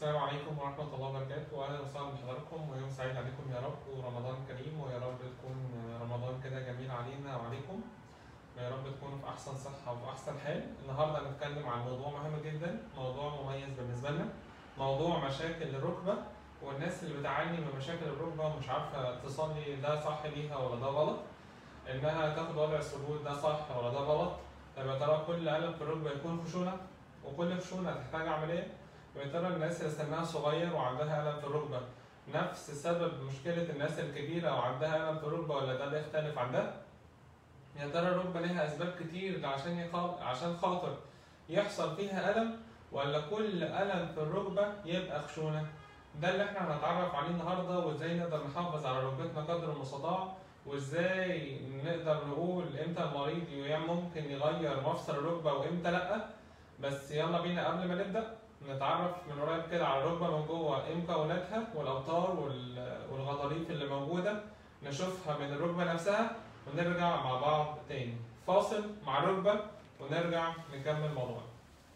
السلام عليكم ورحمة الله وبركاته وأهلا وسهلا بحضراتكم ويوم سعيد عليكم يا رب ورمضان كريم ويا رب تكون رمضان كده جميل علينا وعليكم ويا رب تكونوا في أحسن صحة وفي أحسن حال النهاردة هنتكلم عن موضوع مهم جدا موضوع مميز بالنسبة لنا موضوع مشاكل الركبة والناس اللي بتعاني من مشاكل الركبة ومش عارفة تصلي ده صح ليها ولا ده غلط إنها تاخد وضع السجود ده صح ولا ده غلط طب يا ترى كل ألم في الركبة يكون خشونة وكل خشونة تحتاج عملية ويا ترى الناس اللي سنها صغير وعندها ألم في الركبة نفس سبب مشكلة الناس الكبيرة وعندها ألم في الركبة ولا ده بيختلف عن ده؟ يا ترى الركبة ليها أسباب كتير عشان يخاط... عشان خاطر يحصل فيها ألم ولا كل ألم في الركبة يبقى خشونة؟ ده اللي احنا هنتعرف عليه النهارده وازاي نقدر نحافظ على ركبتنا قدر المستطاع وازاي نقدر نقول امتى المريض ممكن يغير مفصل الركبة وامتى لأ بس يلا بينا قبل ما نبدأ نتعرف من قريب كده على الركبة من جوه ايه مكوناتها والأوتار وال- والغضاريف اللي موجودة نشوفها من الركبة نفسها ونرجع مع بعض تاني فاصل مع الركبة ونرجع نكمل موضوعنا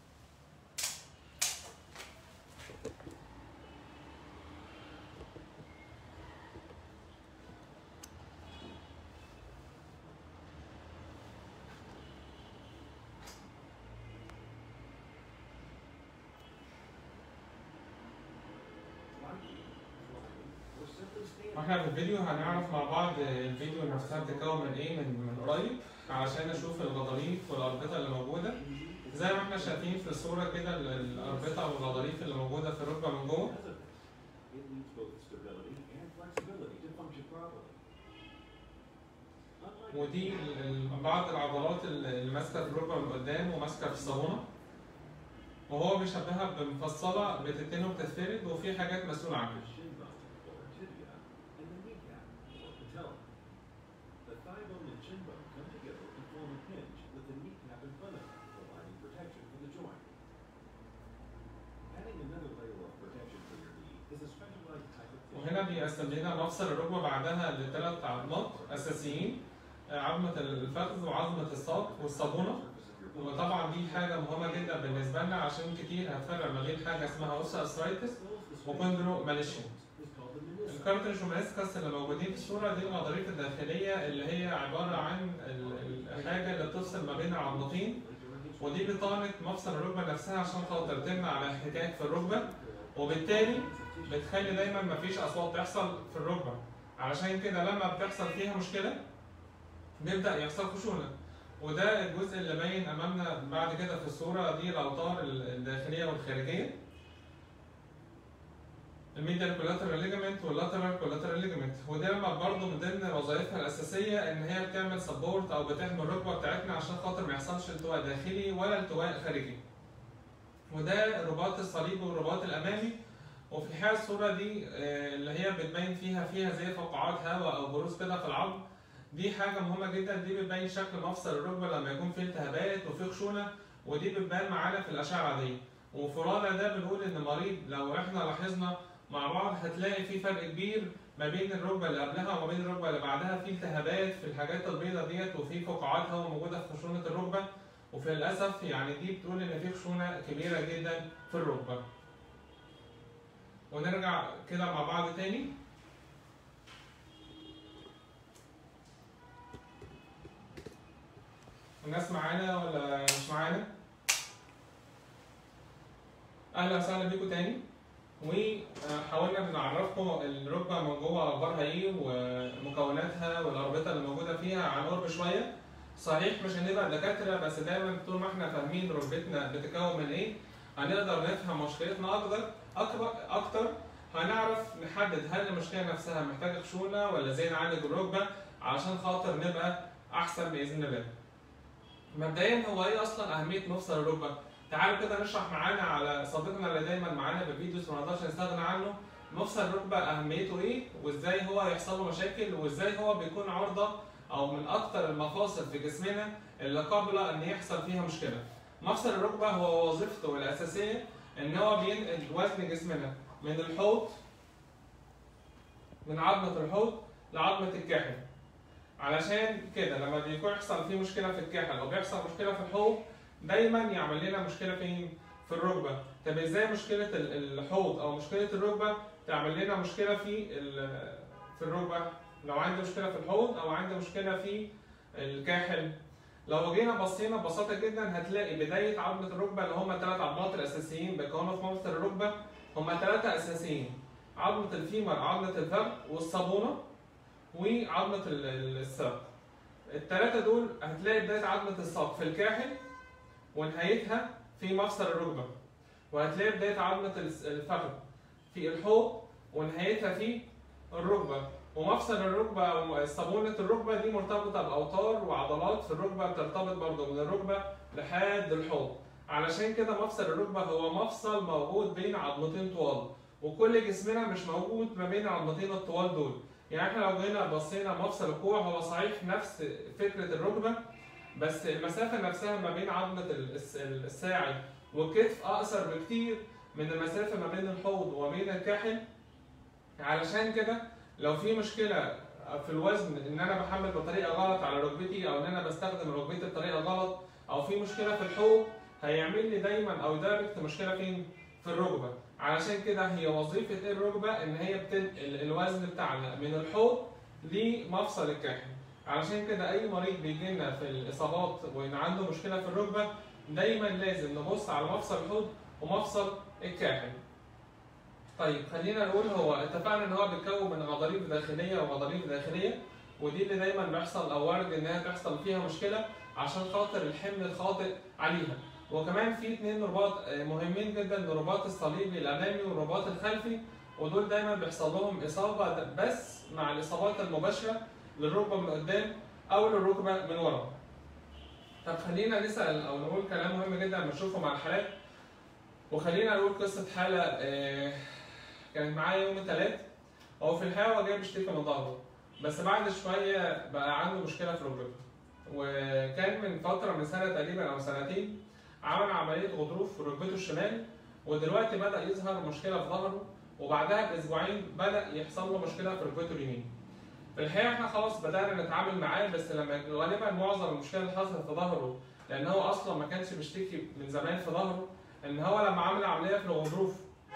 واحنا في الفيديو هنعرف مع بعض الفيديو نفسها بتتكون من ايه من من قريب علشان نشوف الغضاريف والاربطه اللي موجوده زي ما احنا شايفين في الصوره كده ال- الاربطه والغضاريف اللي موجوده في الركبه من جوه It needs both stability and flexibility to function properly. Unlike ودي ال- ال- بعض العضلات اللي ماسكه في الركبه من قدام وماسكه في الصابونه وهو بيشبهها بمفصله بتتن وبتتفرد وفي حاجات مسؤول عنها the shin bone or tibia and the kneecap or patella. The thigh bone and shin bone come together to form a hinge with the kneecap in front of it, providing protection for the joint. Adding another layer of protection for your knee is a specialized type of tissue. وهنا بيقسم لنا مفصل الركبه بعدها لثلاث عظمات اساسيين عظمه الفخذ وعظمه الساق والصابونه Surface of your bone. وطبعا دي حاجه مهمه جدا بالنسبه لنا عشان كتير هتفرق ما بين حاجه اسمها اوسا اسرايتس وكوندرو ماليشيا is called the meniscus. الكارتريج والمنسكس اللي موجودين في الصوره دي الغضاريف الداخليه اللي هي عباره عن ال- الحاجه اللي بتفصل ما بين العظمتين ودي بطانه مفصل الركبه نفسها عشان خاطر تمنع على احتكاك في الركبه وبالتالي بتخلي دايما مفيش اصوات تحصل في الركبه علشان كده لما بتحصل فيها مشكله بيبدا يحصل خشونه وده الجزء اللي باين امامنا بعد كده في الصوره دي الاوتار الداخليه والخارجيه الميديال كولاترال ليجامنت واللاترال كولاترال ليجامنت وده برضه من ضمن وظائفها الاساسيه ان هي بتعمل سبورت او بتحمي الركبه بتاعتنا عشان خاطر ما يحصلش التواء داخلي ولا التواء خارجي وده الرباط الصليبي والرباط الامامي وفي الحقيقه الصوره دي آه، اللي هي بتبين فيها فيها زي فقاعات هواء او بروز كده في العظم دي حاجه مهمه جدا دي بتبين شكل مفصل الركبه لما يكون فيه التهابات وفيه خشونه ودي بتبان معانا في الاشعه العاديه وفي الوضع ده بنقول ان مريض لو احنا لاحظنا مع بعض هتلاقي في فرق كبير ما بين الركبه اللي قبلها وما بين الركبه اللي بعدها في التهابات في الحاجات البيضاء ديت وفي فقاعات هواء موجوده في خشونه الركبه وفي للاسف يعني دي بتقول ان في خشونه كبيره جدا في الركبه ونرجع كده مع بعض تاني الناس معانا ولا مش معانا اهلا وسهلا بيكم تاني وحاولنا نعرفكم الركبه من جوه اخبارها ايه ومكوناتها والاربطه اللي موجوده فيها عن قرب شويه صحيح مش هنبقى دكاتره بس دايما طول ما احنا فاهمين ركبتنا بتتكون من ايه هنقدر نفهم مشكلتنا اكتر اكبر اكتر هنعرف نحدد هل المشكله نفسها محتاجه خشونه ولا ازاي نعالج الركبه علشان خاطر نبقى احسن باذن الله. مبدئيا هو ايه اصلا اهميه مفصل الركبه؟ تعالوا كده نشرح معانا على صديقنا اللي دايما معانا بالفيديوز ما نقدرش نستغنى عنه مفصل الركبه اهميته ايه وازاي هو يحصل له مشاكل وازاي هو بيكون عرضه او من اكتر المفاصل في جسمنا اللي قابله ان يحصل فيها مشكله. مفصل الركبه هو وظيفته الاساسيه ان هو بينقل وزن جسمنا من الحوض من عظمه الحوض لعظمه الكاحل. علشان كده لما بيكون يحصل فيه مشكله في الكاحل او بيحصل مشكله في الحوض دايما يعمل لنا مشكله فين؟ في الركبه طب ازاي مشكله ال- الحوض او مشكله الركبه تعمل لنا مشكله في ال- في الركبه لو عندي مشكله في الحوض او عندي مشكله في الكاحل لو جينا بصينا ببساطه جدا هتلاقي بدايه عظمه الركبه اللي هم الثلاث عضلات الاساسيين بيكونوا في مفصل الركبه هم ثلاثه اساسيين عظمه الفيمر عظمه الفخذ والصابونه وعظمه ال- ال- الساق الثلاثه دول هتلاقي بدايه عظمه الساق في الكاحل ونهايتها في مفصل الركبه وهتلاقي بدايه عظمه الس- الفخذ في الحوض ونهايتها في الركبه ومفصل الركبه او صابونه الركبه دي مرتبطه باوتار وعضلات في الركبه بترتبط برضه من الركبه لحد الحوض علشان كده مفصل الركبه هو مفصل موجود بين عظمتين طوال وكل جسمنا مش موجود ما بين العظمتين الطوال دول يعني احنا لو جينا بصينا مفصل الكوع هو صحيح نفس فكره الركبه بس المسافه نفسها ما بين عظمه الس- الساعد والكتف اقصر بكتير من المسافه ما بين الحوض وما بين الكاحل علشان كده لو في مشكله في الوزن ان انا بحمل بطريقه غلط على ركبتي او ان انا بستخدم ركبتي بطريقه غلط او في مشكله في الحوض هيعمل لي دايما او دايركت مشكله فين في الركبه علشان كده هي وظيفه إيه الركبه ان هي بتنقل الوزن بتاعنا من الحوض لمفصل الكاحل علشان كده اي مريض بيجي لنا في الاصابات وان عنده مشكله في الركبه دايما لازم نبص على مفصل الحوض ومفصل الكاحل طيب خلينا نقول هو اتفقنا ان هو بيتكون من غضاريف داخليه وغضاريف داخليه ودي اللي دايما بيحصل او وارد انها تحصل فيها مشكله عشان خاطر الحمل الخاطئ عليها وكمان في اتنين رباط آه، مهمين جدا الرباط الصليبي الامامي والرباط الخلفي ودول دايما بيحصل لهم اصابه د- بس مع الاصابات المباشره للركبه من قدام او للركبه من ورا طب خلينا نسال او نقول كلام مهم جدا بنشوفه مع الحالات وخلينا نقول قصه حاله آه، كانت معايا يوم الثلاث هو في الحقيقه هو جاي بيشتكي من ظهره بس بعد شويه بقى عنده مشكله في ركبته وكان من فتره من سنه تقريبا او سنتين عمل عمليه غضروف في ركبته الشمال ودلوقتي بدا يظهر مشكله في ظهره وبعدها باسبوعين بدا يحصل له مشكله في ركبته اليمين في الحقيقه احنا خلاص بدانا نتعامل معاه بس لما غالبا معظم المشكله اللي حصلت في ظهره لان هو اصلا ما كانش بيشتكي من زمان في ظهره ان هو لما عمل عمليه في الغضروف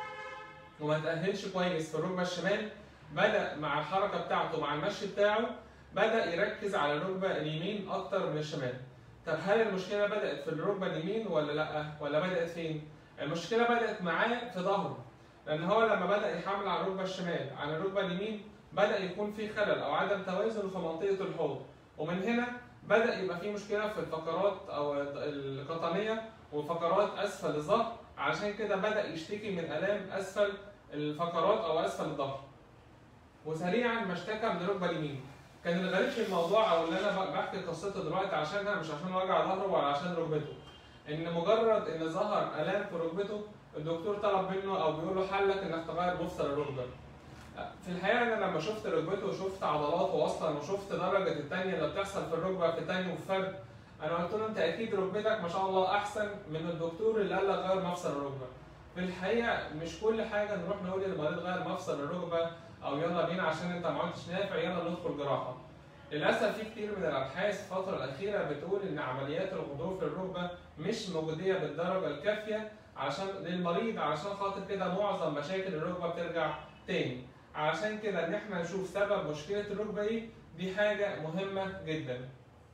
وما تأهلش كويس في الركبة الشمال بدأ مع الحركة بتاعته مع المشي بتاعه بدأ يركز على الركبة اليمين أكتر من الشمال. طب هل المشكلة بدأت في الركبة اليمين ولا لأ؟ ولا بدأت فين؟ المشكلة بدأت معاه في ظهره. لأن هو لما بدأ يحمل على الركبة الشمال عن الركبة اليمين بدأ يكون في خلل أو عدم توازن في منطقة الحوض. ومن هنا بدأ يبقى في مشكلة في الفقرات أو القطنية وفقرات أسفل الظهر عشان كده بدأ يشتكي من آلام أسفل الفقرات او اسفل الظهر وسريعا ما اشتكى من الركبه اليمين كان الغريب في الموضوع او اللي انا بحكي قصته دلوقتي عشانها مش عشان وجع ظهره ولا عشان ركبته ان مجرد ان ظهر الام في ركبته الدكتور طلب منه او بيقول له حلك انك تغير مفصل الركبه في الحقيقه انا لما شفت ركبته وشفت عضلاته اصلا وشفت درجه التانية اللي بتحصل في الركبه في تاني وفي فرد انا قلت له انت اكيد ركبتك ما شاء الله احسن من الدكتور اللي قال لك غير مفصل الركبه في الحقيقه مش كل حاجه نروح نقول للمريض غير مفصل الركبه او يلا بينا عشان انت ما عدتش نافع يلا ندخل جراحه. للاسف في كتير من الابحاث الفتره الاخيره بتقول ان عمليات الغضروف في الركبه مش مجديه بالدرجه الكافيه عشان للمريض علشان خاطر كده معظم مشاكل الركبه بترجع تاني. علشان كده ان احنا نشوف سبب مشكله الركبه ايه دي حاجه مهمه جدا.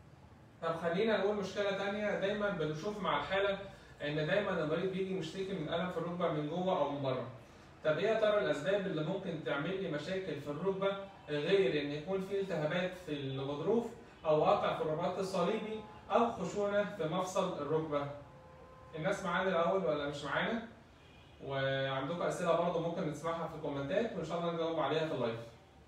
طب خلينا نقول مشكله تانية دايما بنشوف مع الحاله ان دايما المريض بيجي مشتكي من الم في الركبه من جوه او من بره. طب ايه يا ترى الاسباب اللي ممكن تعمل لي مشاكل في الركبه غير ان يكون في التهابات في الغضروف او قطع في الرباط الصليبي او خشونه في مفصل الركبه. الناس معانا الاول ولا مش معانا؟ وعندكم اسئله برضه ممكن نسمعها في الكومنتات وان شاء الله نجاوب عليها في اللايف.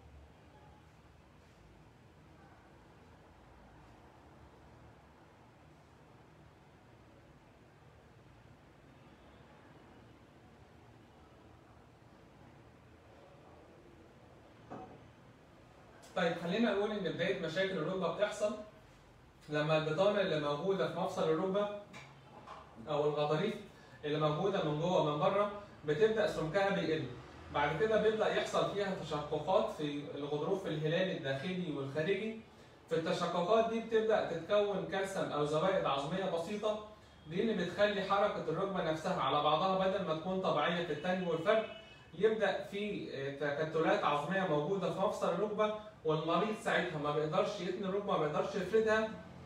طيب خلينا نقول ان بدايه مشاكل الركبه بتحصل لما البطانه اللي موجوده في مفصل الركبه او الغضاريف اللي موجوده من جوه ومن بره بتبدا سمكها بيقل بعد كده بيبدا يحصل فيها تشققات في الغضروف الهلالي الداخلي والخارجي في التشققات دي بتبدا تتكون كالسيوم او زوائد عظميه بسيطه دي اللي بتخلي حركه الركبه نفسها على بعضها بدل ما تكون طبيعيه في التاني والفرد يبدا في تكتلات عظميه موجوده في مفصل الركبه والمريض ساعتها ما بيقدرش يتني الركبه ما بيقدرش يفردها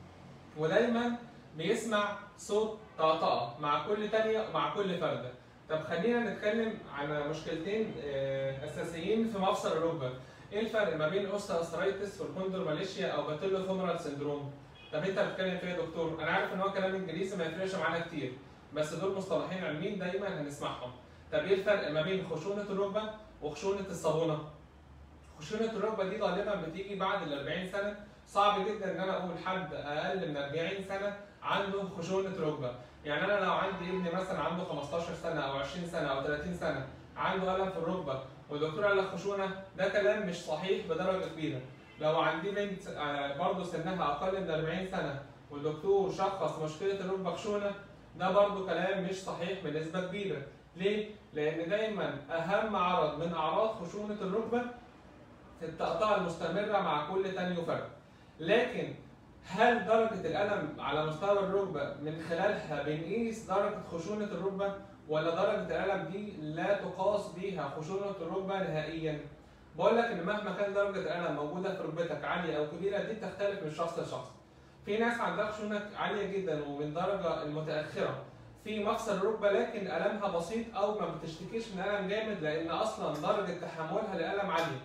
ودايما بيسمع صوت طقطقه مع كل تانية مع كل فرده طب خلينا نتكلم عن مشكلتين آه، اساسيين في مفصل الركبه ايه الفرق ما بين الاوستيوارثرايتس والكوندروماليشيا او باتيلو فومرال سندروم طب انت بتتكلم في ايه يا دكتور انا عارف ان هو كلام انجليزي ما يفرقش معانا كتير بس دول مصطلحين علميين دايما هنسمعهم طب ايه الفرق ما بين خشونه الركبه وخشونه الصابونه خشونه الركبه دي غالبا بتيجي بعد ال 40 سنه صعب جدا ان انا اقول حد اقل من 40 سنه عنده خشونه ركبه يعني انا لو عندي ابني مثلا عنده 15 سنه او 20 سنه او 30 سنه عنده الم في الركبه والدكتور قال لك خشونه ده كلام مش صحيح بدرجه كبيره لو عندي بنت آه، برضه سنها اقل من 40 سنه والدكتور شخص مشكله الركبه خشونه ده برضه كلام مش صحيح بنسبه كبيره ليه؟ لان دايما اهم عرض من اعراض خشونه الركبه التقطيع المستمره مع كل تاني فرد لكن هل درجة الألم على مستوى الركبة من خلالها بنقيس درجة خشونة الركبة ولا درجة الألم دي لا تقاس بيها خشونة الركبة نهائيا؟ بقول لك إن مهما كان درجة الألم موجودة في ركبتك عالية أو كبيرة دي بتختلف من شخص لشخص. في ناس عندها خشونة عالية جدا ومن درجة المتأخرة في مفصل الركبة لكن ألمها بسيط أو ما بتشتكيش من ألم جامد لأن أصلا درجة تحملها للألم عالية.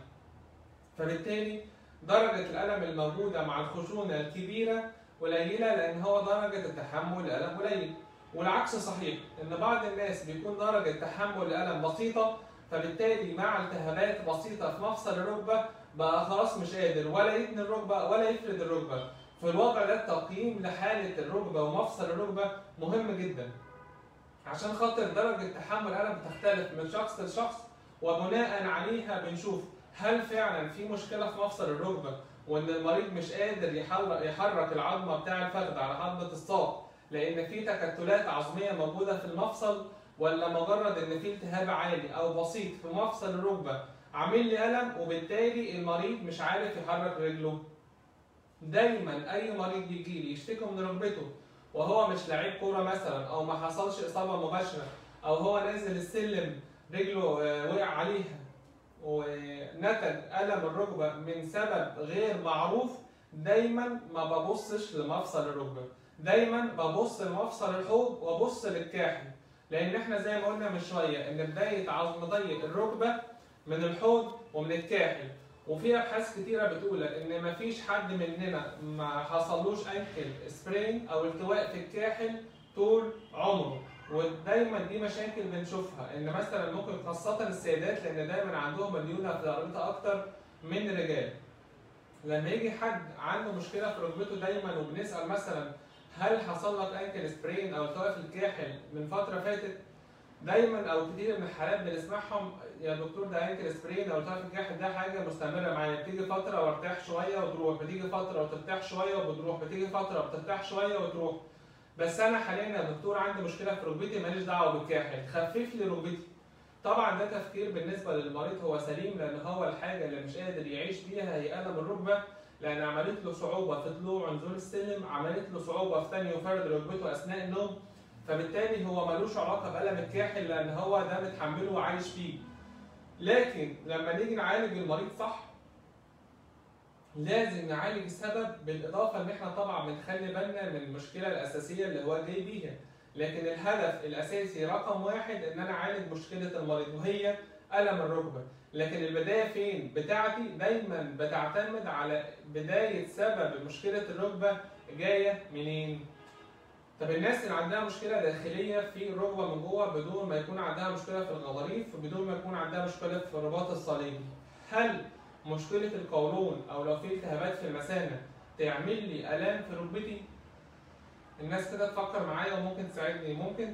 فبالتالي درجة الألم الموجودة مع الخشونة الكبيرة قليلة لأن هو درجة التحمل الألم قليل والعكس صحيح إن بعض الناس بيكون درجة تحمل الألم بسيطة فبالتالي مع التهابات بسيطة في مفصل الركبة بقى خلاص مش قادر ولا يتني الركبة ولا يفرد الركبة في الوضع ده التقييم لحالة الركبة ومفصل الركبة مهم جدا عشان خاطر درجة تحمل الألم بتختلف من شخص لشخص وبناء عليها بنشوف هل فعلا في مشكله في مفصل الركبه وان المريض مش قادر يحرك يحرك العظمه بتاع الفخذ على عظمه الساق لان في تكتلات عظميه موجوده في المفصل ولا مجرد ان في التهاب عالي او بسيط في مفصل الركبه عامل لي الم وبالتالي المريض مش عارف يحرك رجله دايما اي مريض بيجي لي يشتكي من ركبته وهو مش لعيب كوره مثلا او ما حصلش اصابه مباشره او هو نازل السلم رجله آه، وقع عليها ونتج ألم الركبة من سبب غير معروف دايما ما ببصش لمفصل الركبة دايما ببص لمفصل الحوض وابص للكاحل لان احنا زي ما قلنا من شويه ان بدايه عظم ضيق الركبه من الحوض ومن الكاحل وفي ابحاث كتيره بتقول ان مفيش حد مننا ما حصلوش انكل سبرين او التواء في الكاحل طول عمره ودايما دي مشاكل بنشوفها ان مثلا ممكن خاصه السيدات لان دايما عندهم الليونه في رقبتها اكتر من الرجال لما يجي حد عنده مشكله في ركبته دايما وبنسال مثلا هل حصل لك انكل سبرين او التواء في الكاحل من فتره فاتت دايما او كتير من الحالات بنسمعهم يا دكتور ده انكل سبرين او التواء في الكاحل ده حاجه مستمره معايا بتيجي فتره وارتاح شويه وتروح بتيجي فتره وترتاح شويه وبتروح بتيجي فتره وبترتاح شويه وتروح بس انا حاليا يا دكتور عندي مشكله في ركبتي ماليش دعوه بالكاحل خفف لي ركبتي طبعا ده تفكير بالنسبه للمريض هو سليم لان هو الحاجه اللي مش قادر يعيش بيها هي الم الركبه لان عملت له صعوبه في طلوع ونزول السلم عملت له صعوبه في ثاني وفرد ركبته اثناء النوم فبالتالي هو ملوش علاقه بالم الكاحل لان هو ده متحمله وعايش فيه لكن لما نيجي نعالج المريض صح لازم نعالج السبب بالاضافه ان احنا طبعا بنخلي بالنا من المشكله الاساسيه اللي هو جاي بيها لكن الهدف الاساسي رقم واحد ان انا اعالج مشكله المريض وهي الم الركبه لكن البدايه فين بتاعتي دايما بتعتمد على بدايه سبب مشكله الركبه جايه منين طب الناس اللي عندها مشكله داخليه في الركبه من جوه بدون ما يكون عندها مشكله في الغضاريف وبدون ما يكون عندها مشكله في الرباط الصليبي هل مشكله القولون او لو في التهابات في المثانه تعمل لي الام في ركبتي الناس كده تفكر معايا وممكن تساعدني ممكن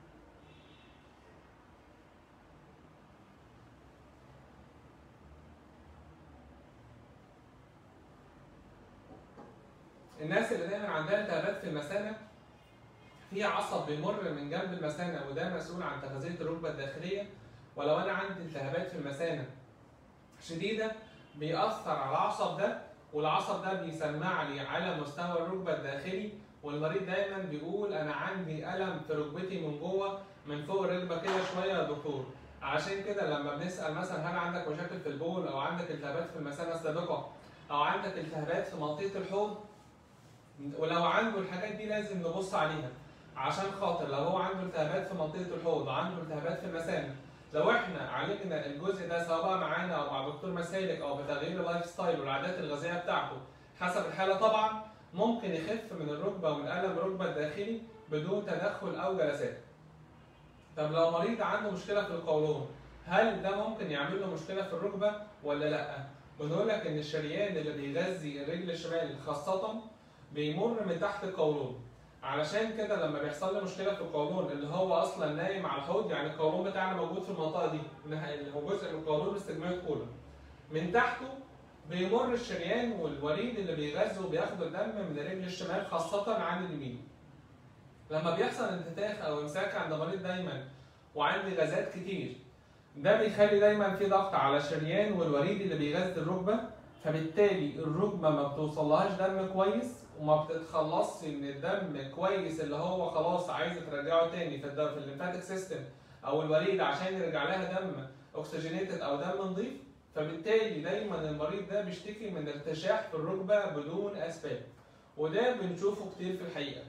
الناس اللي دايما عندها التهابات في المثانه في عصب بيمر من جنب المثانه وده مسؤول عن تغذيه الركبه الداخليه ولو انا عندي التهابات في المثانه شديده بيأثر على العصب ده والعصب ده بيسمع لي على مستوى الركبه الداخلي والمريض دايما بيقول انا عندي الم في ركبتي من جوه من فوق الركبه كده شويه يا دكتور عشان كده لما بنسال مثلا هل عندك مشاكل في البول او عندك التهابات في المثانه السابقه او عندك التهابات في منطقه الحوض ولو عنده الحاجات دي لازم نبص عليها عشان خاطر لو هو عنده التهابات في منطقه الحوض وعنده التهابات في المثانه لو احنا عالجنا الجزء ده سواء بقى معانا او مع دكتور مسالك او بتغيير اللايف ستايل والعادات الغذائيه بتاعته حسب الحاله طبعا ممكن يخف من الركبه ومن الم الركبه الداخلي بدون تدخل او جلسات. طب لو مريض عنده مشكله في القولون هل ده ممكن يعمل له مشكله في الركبه ولا لا؟ بنقول لك ان الشريان اللي بيغذي الرجل الشمال خاصه بيمر من تحت القولون علشان كده لما بيحصل لي مشكله في القولون اللي هو اصلا نايم على الحوض يعني القولون بتاعنا موجود في المنطقه دي اللي هو جزء من القولون الاستجماعي كله من تحته بيمر الشريان والوريد اللي بيغذوا بياخدوا الدم من الرجل الشمال خاصه عن اليمين لما بيحصل انتفاخ او امساك عند مريض دايما وعندي غازات كتير ده بيخلي دايما في ضغط على الشريان والوريد اللي بيغذي الركبه فبالتالي الركبه ما بتوصلهاش دم كويس وما بتتخلصش من الدم كويس اللي هو خلاص عايزه ترجعه تاني في الدم في الليمفاتيك سيستم او الوريد عشان يرجع لها دم اوكسجينيتد او دم نظيف فبالتالي دايما المريض ده بيشتكي من ارتشاح في الركبه بدون اسباب وده بنشوفه كتير في الحقيقه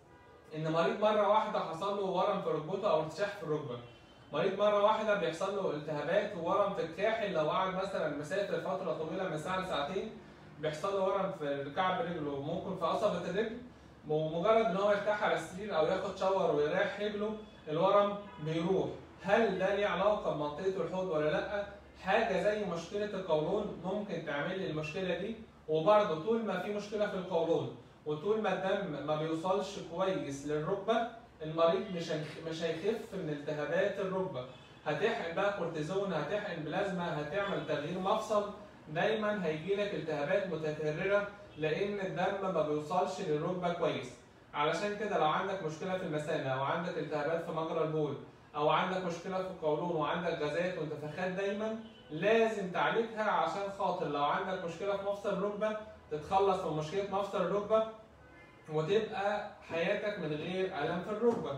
ان مريض مره واحده حصل له ورم في ركبته او ارتشاح في الركبه مريض مره واحده بيحصل له التهابات وورم في الكاحل لو قعد مثلا مسافر فتره طويله من ساعه لساعتين بيحصل له ورم في كعب رجله وممكن في قصبة الرجل ومجرد ان هو يرتاح على السرير او ياخد شاور ويريح رجله الورم بيروح هل ده ليه علاقة بمنطقة الحوض ولا لأ؟ حاجة زي مشكلة القولون ممكن تعمل لي المشكلة دي وبرضه طول ما في مشكلة في القولون وطول ما الدم ما بيوصلش كويس للركبة المريض مش مش هيخف من التهابات الركبة هتحقن بقى كورتيزون هتحقن بلازما هتعمل تغيير مفصل دايما هيجي لك التهابات متكرره لان الدم ما بيوصلش للركبه كويس علشان كده لو عندك مشكله في المثانه او عندك التهابات في مجرى البول او عندك مشكله في القولون وعندك غازات وانتفاخات دايما لازم تعالجها عشان خاطر لو عندك مشكله في مفصل الركبه تتخلص من مشكله مفصل الركبه وتبقى حياتك من غير الم في الركبه.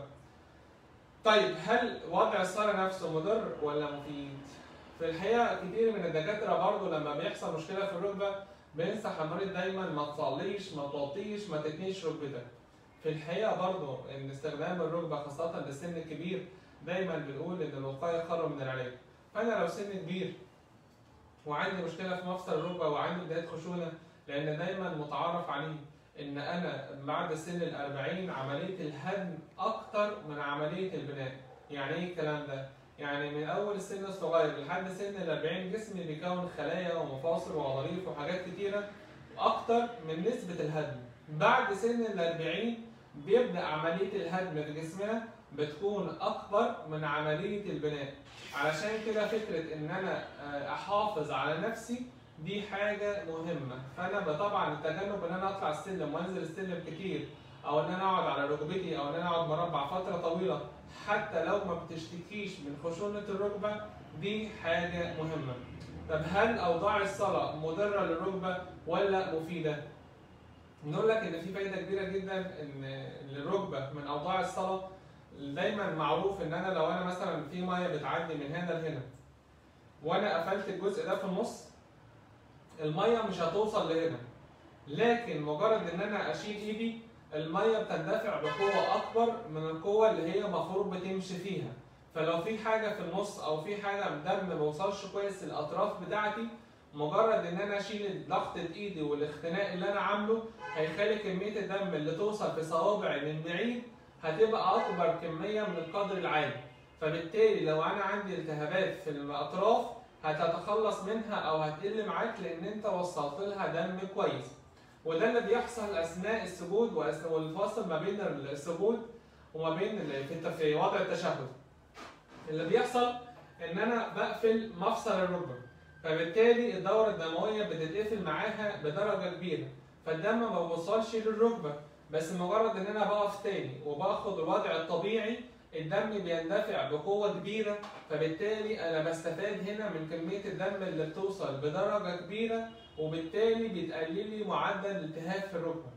طيب هل وضع الصلاه نفسه مضر ولا مفيد؟ في الحقيقه كتير من الدكاتره برضه لما بيحصل مشكله في الركبه بينصح المريض دايما ما تصليش ما توطيش ما تتنيش ركبتك. في الحقيقه برضه ان استخدام الركبه خاصه للسن الكبير دايما بنقول ان الوقايه خير من العلاج. فانا لو سن كبير وعندي مشكله في مفصل الركبه وعندي بدايه خشونه لان دايما متعارف عليه ان انا بعد سن ال 40 عمليه الهدم اكتر من عمليه البناء. يعني ايه الكلام ده؟ يعني من اول السن الصغير لحد سن ال 40 جسمي بيكون خلايا ومفاصل وغضاريف وحاجات كتيره اكتر من نسبه الهدم. بعد سن ال 40 بيبدا عمليه الهدم في جسمنا بتكون اكبر من عمليه البناء. علشان كده فكره ان انا احافظ على نفسي دي حاجه مهمه فانا طبعا التجنب ان انا اطلع السلم وانزل السلم كتير او ان انا اقعد على ركبتي او ان انا اقعد مربع فتره طويله حتى لو ما بتشتكيش من خشونه الركبه دي حاجه مهمه طب هل اوضاع الصلاه مضره للركبه ولا مفيده نقول لك ان في فايده كبيره جدا ان الركبه من اوضاع الصلاه دايما معروف ان انا لو انا مثلا في ميه بتعدي من هنا لهنا وانا قفلت الجزء ده في النص الميه مش هتوصل لهنا لكن مجرد ان انا اشيل ايدي الميه بتندفع بقوه اكبر من القوه اللي هي المفروض بتمشي فيها فلو في حاجه في النص او في حاجه دم ما بوصلش كويس للاطراف بتاعتي مجرد ان انا اشيل ضغطه ايدي والاختناق اللي انا عامله هيخلي كميه الدم اللي توصل في صوابعي من بعيد هتبقى اكبر كميه من القدر العادي فبالتالي لو انا عندي التهابات في الاطراف هتتخلص منها او هتقل معاك لان انت وصلت لها دم كويس وده اللي بيحصل اثناء السجود والفاصل ما بين السجود وما بين في في وضع التشهد اللي بيحصل ان انا بقفل مفصل الركبه فبالتالي الدوره الدمويه بتتقفل معاها بدرجه كبيره فالدم ما بيوصلش للركبه بس مجرد ان انا بقف تاني وباخد الوضع الطبيعي الدم بيندفع بقوه كبيره فبالتالي انا بستفاد هنا من كميه الدم اللي بتوصل بدرجه كبيره وبالتالي بتقلل لي معدل الالتهاب في الركبه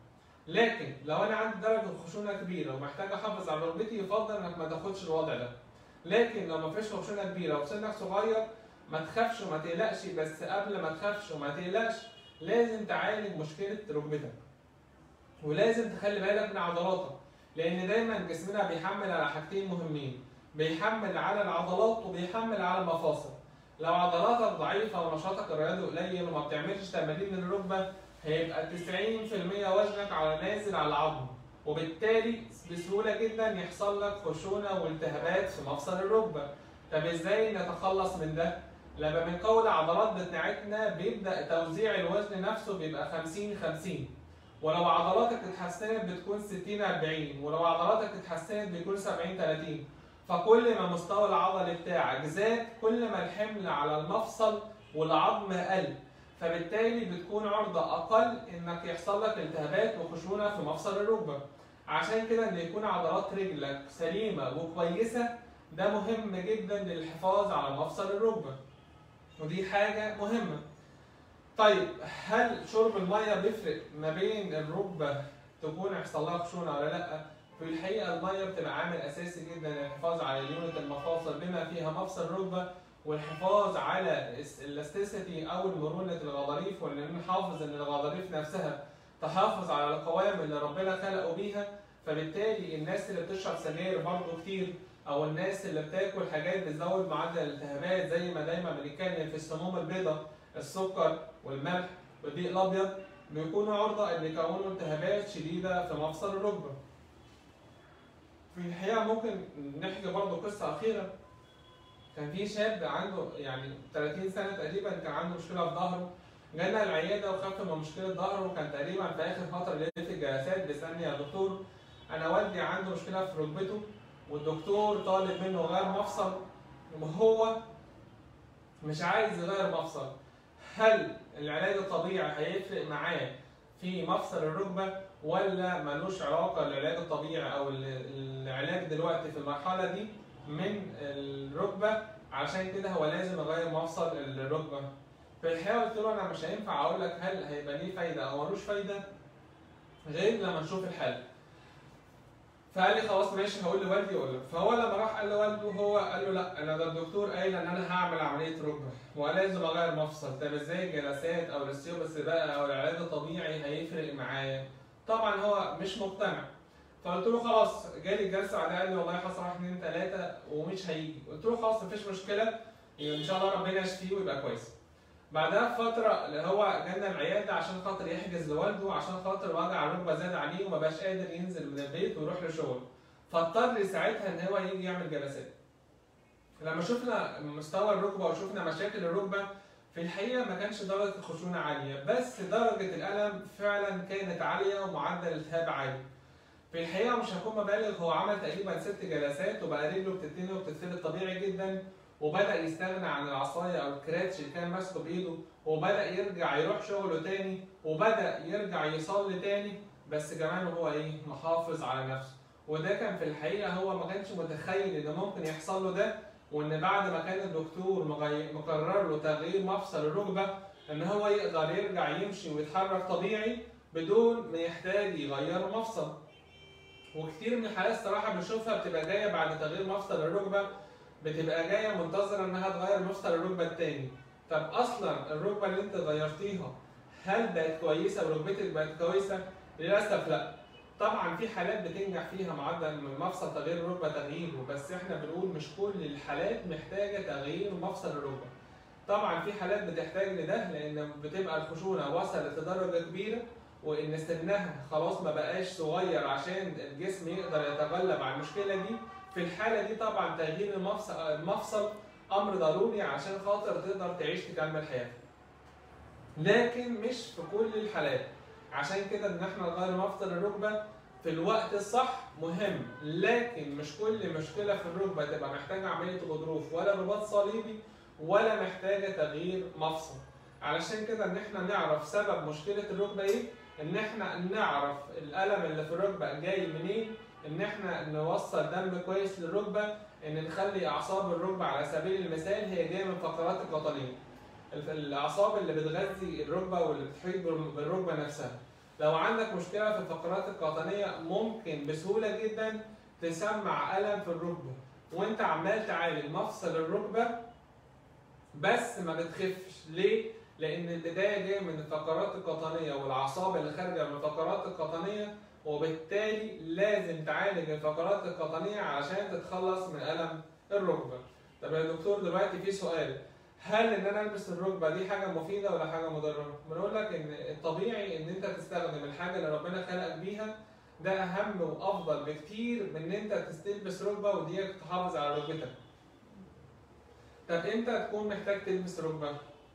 لكن لو انا عندي درجه خشونه كبيره ومحتاج احافظ على ركبتي يفضل انك ما تاخدش الوضع ده لكن لو ما فيش خشونه كبيره وسنك صغير ما تخافش وما تقلقش بس قبل ما تخافش وما تقلقش لازم تعالج مشكله ركبتك ولازم تخلي بالك من عضلاتك لان دايما جسمنا بيحمل على حاجتين مهمين بيحمل على العضلات وبيحمل على المفاصل لو عضلاتك ضعيفه ونشاطك الرياضي قليل وما بتعملش تمارين الركبه هيبقى 90% وزنك على نازل على العظم وبالتالي بسهوله جدا يحصل لك خشونه والتهابات في مفصل الركبه طب ازاي نتخلص من ده لما بنقوي العضلات بتاعتنا بيبدا توزيع الوزن نفسه بيبقى 50 50 ولو عضلاتك اتحسنت بتكون 60 40 ولو عضلاتك اتحسنت بيكون 70 30 فكل ما مستوى العضلي بتاعك زاد كل ما الحمل على المفصل والعظم قل فبالتالي بتكون عرضة أقل إنك يحصل لك التهابات وخشونة في مفصل الركبة عشان كده إن يكون عضلات رجلك سليمة وكويسة ده مهم جدا للحفاظ على مفصل الركبة ودي حاجة مهمة طيب هل شرب المية بيفرق ما بين الركبة تكون يحصل لها خشونة ولا لأ؟ في الحقيقة المية بتبقى عامل أساسي جدا للحفاظ على ليونة المفاصل بما فيها مفصل الركبة والحفاظ على الاستيسيتي أو مرونة الغضاريف وإن نحافظ إن الغضاريف نفسها تحافظ على القوام اللي ربنا خلقه بيها فبالتالي الناس اللي بتشرب سجاير برضه كتير او الناس اللي بتاكل حاجات بتزود معدل الالتهابات زي ما دايما بنتكلم في السموم البيضاء السكر والملح والدقيق الابيض بيكونوا عرضه ان يكونوا التهابات شديده في مفصل الركبه. في الحقيقه ممكن نحكي برضه قصه اخيره كان في شاب عنده يعني 30 سنه تقريبا كان عنده مشكله في ظهره جانا العياده وخف من مشكله ظهره وكان تقريبا في اخر فتره ليله الجلسات بيسالني يا دكتور انا والدي عنده مشكله في ركبته والدكتور طالب منه غير مفصل وهو مش عايز يغير مفصل هل العلاج الطبيعي هيفرق معاه في مفصل الركبه ولا ملوش علاقه العلاج الطبيعي او العلاج دلوقتي في المرحله دي من الركبه عشان كده هو لازم يغير مفصل الركبه في الحقيقه قلت له انا مش هينفع اقول لك هل هيبقى ليه فايده او ملوش فايده غير لما نشوف الحل فقال لي خلاص ماشي هقول لوالدي اقول لك فهو لما راح قال لوالده هو قال له لا انا ده الدكتور قايل ان انا هعمل عمليه ركبه ولازم اغير مفصل طب ازاي الجلسات او الاستيوبس بقى او العلاج الطبيعي هيفرق معايا طبعا هو مش مقتنع فقلت له خلاص جالي الجلسه بعدها قال لي والله حصل واحد اثنين ثلاثه ومش هيجي قلت له خلاص مفيش مشكله ان شاء الله ربنا يشفيه ويبقى كويس بعدها بفترة اللي هو جالنا العيادة عشان خاطر يحجز لوالده عشان خاطر وجع الركبة زاد عليه وما بقاش قادر ينزل من البيت ويروح لشغله. فاضطر ساعتها ان هو يجي يعمل جلسات. لما شفنا مستوى الركبة وشفنا مشاكل الركبة في الحقيقة ما كانش درجة الخشونة عالية بس درجة الألم فعلا كانت عالية ومعدل الالتهاب عالي. في الحقيقة مش هكون مبالغ هو عمل تقريبا ست جلسات وبقى رجله بتتني وبتتفرد طبيعي جدا وبدا يستغنى عن العصايه او الكراتش اللي كان ماسكه بايده وبدا يرجع يروح شغله تاني وبدا يرجع يصلي تاني بس كمان هو ايه محافظ على نفسه وده كان في الحقيقه هو ما كانش متخيل ان ممكن يحصل له ده وان بعد ما كان الدكتور مقرر له تغيير مفصل الركبه ان هو يقدر يرجع يمشي ويتحرك طبيعي بدون ما يحتاج يغير مفصل وكتير من الحالات الصراحه بنشوفها بتبقى جايه بعد تغيير مفصل الركبه بتبقى جايه منتظره انها تغير مفصل الركبه التاني طب اصلا الركبه اللي انت غيرتيها هل بقت كويسه وركبتك بقت كويسه للاسف لا طبعا في حالات بتنجح فيها معدل من مفصل تغيير الركبه تغييره بس احنا بنقول مش كل الحالات محتاجه تغيير مفصل الركبه طبعا في حالات بتحتاج لده لان بتبقى الخشونه وصلت لدرجه كبيره وان سنها خلاص ما بقاش صغير عشان الجسم يقدر يتغلب على المشكله دي في الحاله دي طبعا تغيير المفصل المفصل امر ضروري عشان خاطر تقدر تعيش تكمل حياتك. لكن مش في كل الحالات عشان كده ان احنا نغير مفصل الركبه في الوقت الصح مهم لكن مش كل مشكله في الركبه تبقى محتاجه عمليه غضروف ولا رباط صليبي ولا محتاجه تغيير مفصل. علشان كده ان احنا نعرف سبب مشكله الركبه ايه ان احنا نعرف الالم اللي في الركبه جاي منين ان احنا نوصل دم كويس للركبه ان نخلي اعصاب الركبه على سبيل المثال هي جايه من الفقرات القطنيه الاعصاب اللي بتغذي الركبه واللي بتحيط بالركبه نفسها لو عندك مشكله في الفقرات القطنيه ممكن بسهوله جدا تسمع الم في الركبه وانت عمال تعالج مفصل الركبه بس ما بتخفش ليه لان البدايه جايه من الفقرات القطنيه والاعصاب اللي خارجه من الفقرات القطنيه وبالتالي لازم تعالج الفقرات القطنيه عشان تتخلص من الم الركبه طب يا دكتور دلوقتي في سؤال هل ان انا البس الركبه دي حاجه مفيده ولا حاجه مضره؟ بنقول لك ان الطبيعي ان انت تستخدم الحاجه اللي ربنا خلقك بيها ده اهم وافضل بكتير من ان انت تلبس ركبه ودي تحافظ على ركبتك. طب امتى تكون محتاج تلبس ركبه؟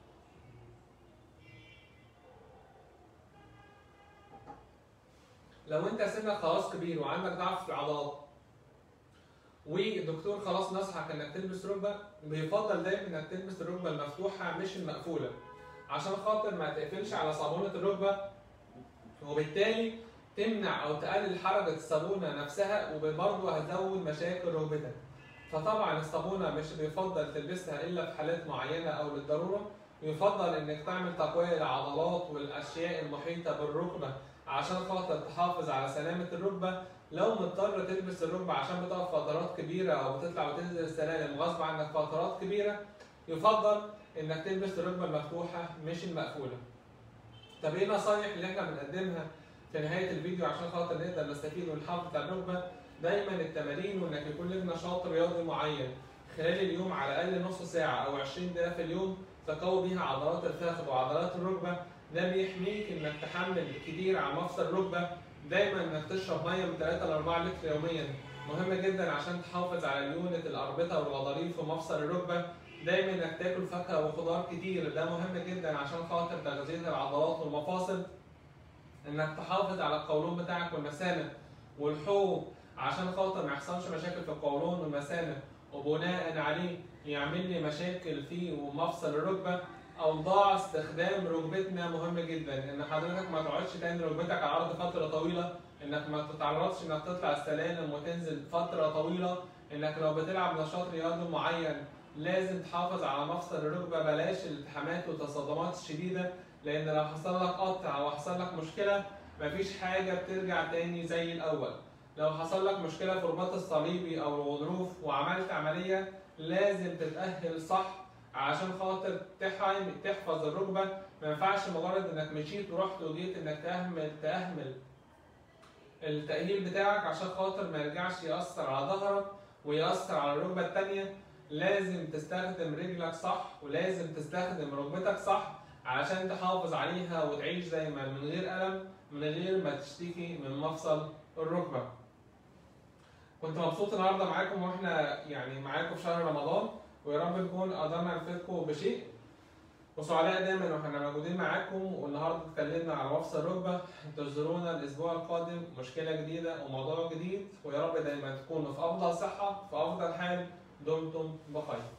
لو انت سنك خلاص كبير وعندك ضعف في العضلات والدكتور خلاص نصحك انك تلبس ركبه بيفضل دايما انك تلبس الركبه المفتوحه مش المقفوله عشان خاطر ما تقفلش على صابونه الركبه وبالتالي تمنع او تقلل حركه الصابونه نفسها وبرضه هتزود مشاكل ركبتك فطبعا الصابونه مش بيفضل تلبسها الا في حالات معينه او للضروره يفضل انك تعمل تقويه للعضلات والاشياء المحيطه بالركبه عشان خاطر تحافظ على سلامه الركبه لو مضطر تلبس الركبه عشان بتقف فترات كبيره او بتطلع وتنزل السلالم غصب عنك فترات كبيره يفضل انك تلبس الركبه المفتوحه مش المقفوله. طب ايه النصايح اللي احنا بنقدمها في نهايه الفيديو عشان خاطر نقدر نستفيد ونحافظ على الركبه؟ دايما التمارين وانك يكون لك نشاط رياضي معين خلال اليوم على الاقل نص ساعه او 20 دقيقه في اليوم تقوي بيها عضلات الفخذ وعضلات الركبه ده بيحميك انك تحمل كتير على مفصل الركبه دايما انك تشرب ميه من 3 ل 4 لتر يوميا مهم جدا عشان تحافظ على ليونه الاربطه والغضاريف في مفصل الركبه دايما انك تاكل فاكهه وخضار كتير ده مهم جدا عشان خاطر تغذيه العضلات والمفاصل انك تحافظ على القولون بتاعك والمثانه والحوض عشان خاطر ما يحصلش مشاكل في القولون والمثانه وبناء عليه يعمل لي مشاكل في ومفصل الركبه اوضاع استخدام ركبتنا مهم جدا ان حضرتك ما تقعدش تاني ركبتك على الارض فتره طويله انك ما تتعرضش انك تطلع السلالم وتنزل فتره طويله انك لو بتلعب نشاط رياضي معين لازم تحافظ على مفصل الركبه بلاش الالتحامات والتصادمات الشديده لان لو حصل لك قطع او حصل لك مشكله مفيش حاجه بترجع تاني زي الاول لو حصل لك مشكله في الرباط الصليبي او الغضروف وعملت عمليه لازم تتاهل صح عشان خاطر تحمي تحفظ الركبه ما ينفعش مجرد انك مشيت ورحت وجيت انك تهمل تهمل التأهيل بتاعك عشان خاطر ما يرجعش يأثر على ظهرك ويأثر على الركبة التانية لازم تستخدم رجلك صح ولازم تستخدم ركبتك صح عشان تحافظ عليها وتعيش دايما من غير ألم من غير ما تشتكي من مفصل الركبة كنت مبسوط النهارده معاكم واحنا يعني معاكم في شهر رمضان ويا رب نكون قدرنا نفيدكم بشيء وسعداء دايما واحنا موجودين معاكم والنهارده اتكلمنا على مفصل الركبه انتظرونا الاسبوع القادم مشكله جديده وموضوع جديد ويا رب دايما تكونوا في افضل صحه في افضل حال دمتم بخير